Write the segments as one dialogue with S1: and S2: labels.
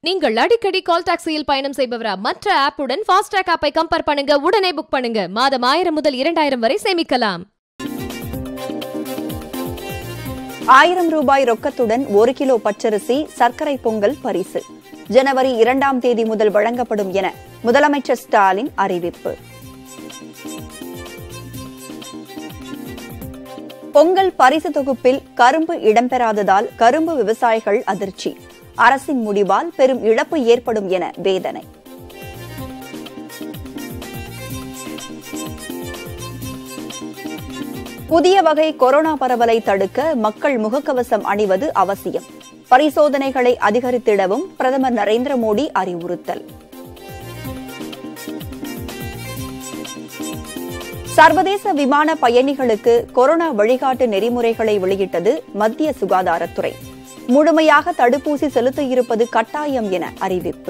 S1: நீங்கள் அடிக்கடி கால் டாக்ஸியில் பயணம் செய்பவரா மற்ற ஆப்புடன் ஃபாஸ்டாக் ஆப்பை கம்பேர் பண்ணுங்க உடனே புக் பண்ணுங்க மாதம் ஆயிரம் முதல் இரண்டாயிரம் வரை சேமிக்கலாம்
S2: ஆயிரம் ரூபாய் ரொக்கத்துடன் ஒரு கிலோ பச்சரிசி சர்க்கரை பொங்கல் பரிசு ஜனவரி இரண்டாம் தேதி முதல் வழங்கப்படும் என முதலமைச்சர் ஸ்டாலின் அறிவிப்பு பொங்கல் பரிசு தொகுப்பில் கரும்பு இடம்பெறாததால் கரும்பு விவசாயிகள் அதிர்ச்சி அரசின் முடிவால் பெரும் இழப்பு ஏற்படும் என வேதனை புதிய வகை கொரோனா பரவலை தடுக்க மக்கள் முகக்கவசம் அணிவது அவசியம் பரிசோதனைகளை அதிகரித்திடவும் பிரதமர் நரேந்திர மோடி அறிவுறுத்தல் சர்வதேச விமான பயணிகளுக்கு கொரோனா வழிகாட்டு நெறிமுறைகளை வெளியிட்டது மத்திய சுகாதாரத்துறை முழுமையாக தடுப்பூசி செலுத்த இருப்பது கட்டாயம் என அறிவிப்பு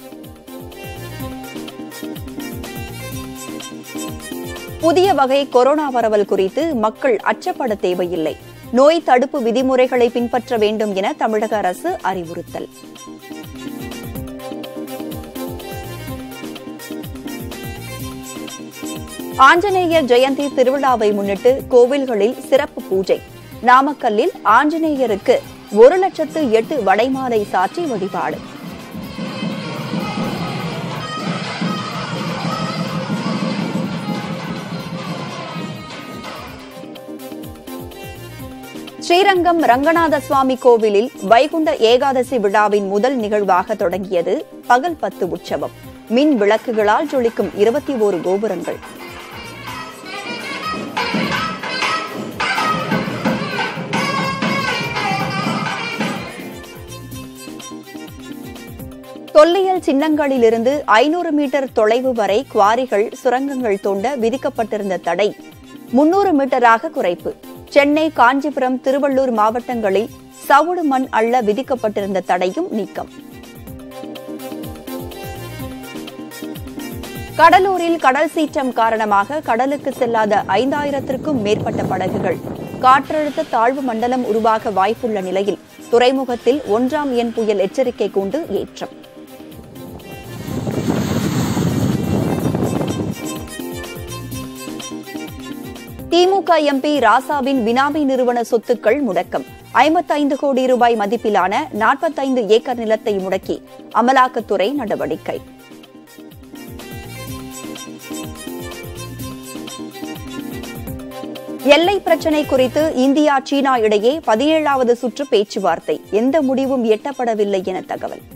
S2: புதிய வகை கொரோனா பரவல் குறித்து மக்கள் அச்சப்பட தேவையில்லை நோய் தடுப்பு விதிமுறைகளை பின்பற்ற வேண்டும் என தமிழக அரசு அறிவுறுத்தல் ஆஞ்சநேயர் ஜெயந்தி திருவிழாவை முன்னிட்டு கோவில்களில் சிறப்பு பூஜை நாமக்கல்லில் ஆஞ்சநேயருக்கு ஒரு லட்சத்து எட்டு வடைமாலை சாற்றி வழிபாடு ஸ்ரீரங்கம் ரங்கநாத சுவாமி கோவிலில் வைகுண்ட ஏகாதசி விழாவின் முதல் நிகழ்வாக தொடங்கியது பகல் பத்து உற்சவம் மின் விளக்குகளால் ஜொலிக்கும் இருபத்தி ஓரு கோபுரங்கள் தொல்லியல் சின்னங்களிலிருந்து ஐநூறு மீட்டர் தொலைவு வரை குவாரிகள் சுரங்கங்கள் தோண்ட விதிக்கப்பட்டிருந்த தடை முன்னூறு மீட்டராக குறைப்பு சென்னை காஞ்சிபுரம் திருவள்ளூர் மாவட்டங்களில் சவுடு மண் அள்ள விதிக்கப்பட்டிருந்த தடையும் நீக்கம் கடலூரில் கடல் சீற்றம் காரணமாக கடலுக்கு செல்லாத ஐந்தாயிரத்திற்கும் மேற்பட்ட படகுகள் காற்றழுத்த தாழ்வு மண்டலம் உருவாக வாய்ப்புள்ள நிலையில் துறைமுகத்தில் ஒன்றாம் எண் புயல் எச்சரிக்கை கூண்டு ஏற்றம் திமுக எம்பி ராசாவின் பினாமி நிறுவன சொத்துக்கள் முடக்கம் ஐம்பத்தைந்து கோடி ரூபாய் மதிப்பிலான நாற்பத்தைந்து ஏக்கர் நிலத்தை முடக்கி அமலாக்கத்துறை நடவடிக்கை எல்லை பிரச்சினை குறித்து இந்தியா சீனா இடையே பதினேழாவது சுற்று பேச்சுவார்த்தை எந்த முடிவும் எட்டப்படவில்லை என தகவல்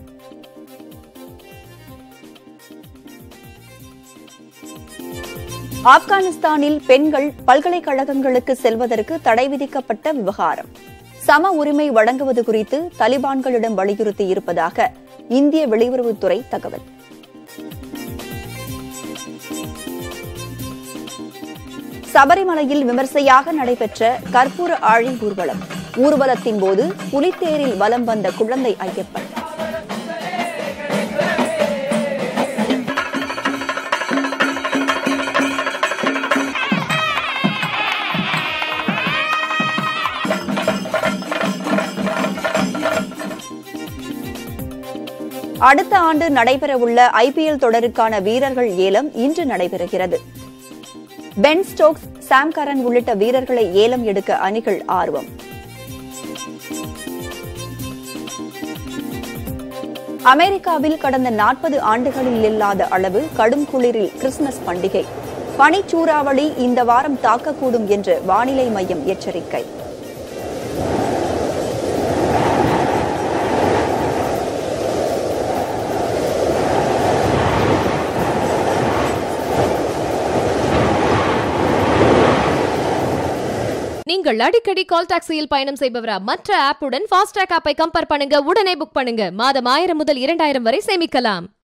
S2: ஆப்கானிஸ்தானில் பெண்கள் பல்கலைக்கழகங்களுக்கு செல்வதற்கு தடை விதிக்கப்பட்ட விவகாரம் சம உரிமை வழங்குவது குறித்து தலிபான்களிடம் வலியுறுத்தி இருப்பதாக இந்திய வெளியுறவுத்துறை தகவல் சபரிமலையில் விமர்சையாக நடைபெற்ற கற்பூர ஆழி ஊர்வலம் ஊர்வலத்தின் போது புலித்தேரில் வலம் வந்த குழந்தை ஐயப்பன் அடுத்த ஆண்டு நடைபெறவுள்ள ஐபிஎல் தொடருக்கான வீரர்கள் ஏலம் இன்று நடைபெறுகிறது பென் ஸ்டோக்ஸ் சாம் கரன் உள்ளிட்ட வீரர்களை ஏலம் எடுக்க அணிகள் ஆர்வம் அமெரிக்காவில் கடந்த நாற்பது ஆண்டுகளில் இல்லாத அளவு கடும் குளிரில் கிறிஸ்துமஸ் பண்டிகை பனிச்சூறாவளி இந்த வாரம் தாக்கக்கூடும் என்று வானிலை மையம் எச்சரிக்கை
S1: நீங்கள் அடிக்கடி கால் டாக்ஸியில் பயணம் செய்பவரா மற்ற ஆப்புடன் ஃபாஸ்டாக் ஆப்பை கம்பேர் பண்ணுங்க உடனே புக் பண்ணுங்க மாதம் ஆயிரம் முதல் இரண்டாயிரம் வரை சேமிக்கலாம்